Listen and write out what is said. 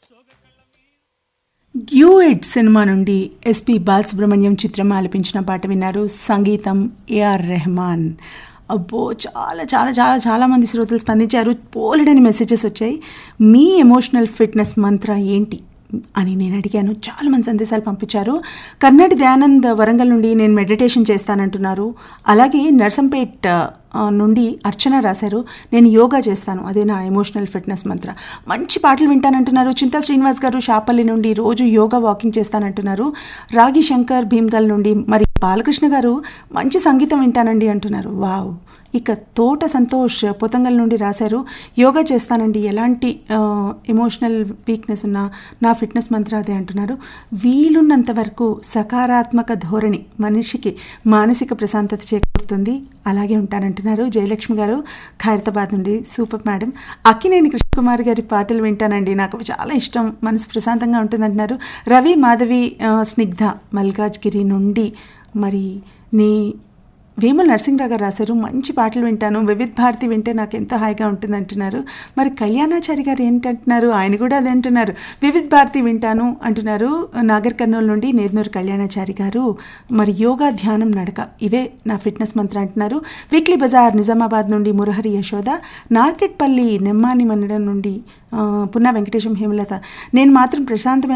duet సినిమా నుండి S P Balasubrahmanyam చిత్రం ఆలపించిన పాట విన్నారు సంగీతం ఏఆర్ రెహమాన్ అబ్బో చాలా చాలా చాలా చాలా మంది శ్రోతలు స్పందించారు పోలెడని మెసేజెస్ వచ్చాయి మీ ఎమోషనల్ ఫిట్నెస్ మంత్ర ఏంటి అని నేను అడిగాను చాలా మంది సందేశాలు పంపించారు కర్ణాటి దయానంద్ వరంగల్ నుండి నేను మెడిటేషన్ చేస్తానంటున్నారు అలాగే నర్సంపేట్ ఆ, నుండి అర్చన రాశారు నేను యోగా చేస్తాను అదే నా ఎమోషనల్ ఫిట్నెస్ మంత్ర మంచి పాటలు వింటానంటున్నారు చింతా శ్రీనివాస్ గారు షాపల్లి నుండి రోజు యోగా వాకింగ్ చేస్తానంటున్నారు రాగి శంకర్ భీమ్గల్ నుండి మరి బాలకృష్ణ గారు మంచి సంగీతం వింటానండి అంటున్నారు వావ్ ఇక తోట సంతోష్ పొతంగల్ నుండి రాశారు యోగా చేస్తానండి ఎలాంటి ఎమోషనల్ వీక్నెస్ ఉన్నా నా ఫిట్నెస్ మంత్ర అదే అంటున్నారు వీలున్నంత వరకు సకారాత్మక ధోరణి మనిషికి మానసిక ప్రశాంతత చేకూరుతుంది అలాగే ఉంటానంటున్నారు జయలక్ష్మి గారు ఖైరతాబాద్ నుండి సూపర్ మేడం అక్కినేని కృష్ణకుమార్ గారి పాటలు వింటానండి నాకు అవి చాలా ఇష్టం మనసు ప్రశాంతంగా ఉంటుందంటున్నారు రవి మాధవి ఆ, స్నిగ్ధ మల్కాజ్గిరి నుండి మరి నీ వేముల నరసింహరావు గారు రాశారు మంచి పాటలు వింటాను వివిధ్ భారతి వింటే నాకు ఎంతో హాయిగా ఉంటుంది అంటున్నారు మరి కళ్యాణాచారి గారు ఏంటంటున్నారు ఆయన కూడా అదే అంటున్నారు వివిధ్ భారతి వింటాను అంటున్నారు నాగర్ కర్నూలు నుండి నేర్నూరు కళ్యాణాచారి గారు మరి యోగా ధ్యానం నడక ఇవే నా ఫిట్నెస్ మంత్ర అంటున్నారు వీక్లీ బజార్ నిజామాబాద్ నుండి మురహరి యశోద నార్కెట్పల్లి నెమ్మాని మండలం నుండి ఆ, పున్నా వెంకటేశం హేమలత నేను మాత్రం ప్రశాంతమైన